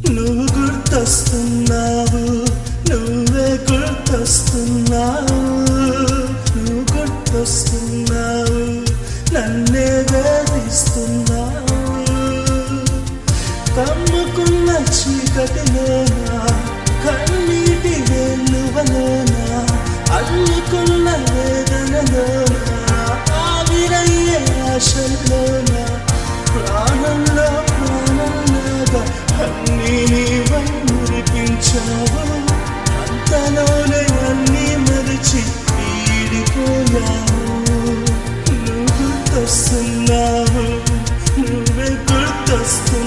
నువ్వు గుర్తొస్తున్నావు నువ్వే గుర్తొస్తున్నావు నువ్వు గుర్తొస్తున్నావు నన్నే వేధిస్తున్నావు కమ్ముకున్న చీకటిలోనా కన్నీటి వెల్లువలోనా అల్లుకున్న వేదనలోనా ఆవిరయ్యే ఆశల్లోనా ప్రాణంలో ప్రాణంలాగా అన్నీ నీవై మురిపించావు అంతలోనే అన్నీ మరిచి ఈడిపోయావు నువ్వు గుర్తొస్తున్నావు నువ్వే గుర్తొస్తున్నావు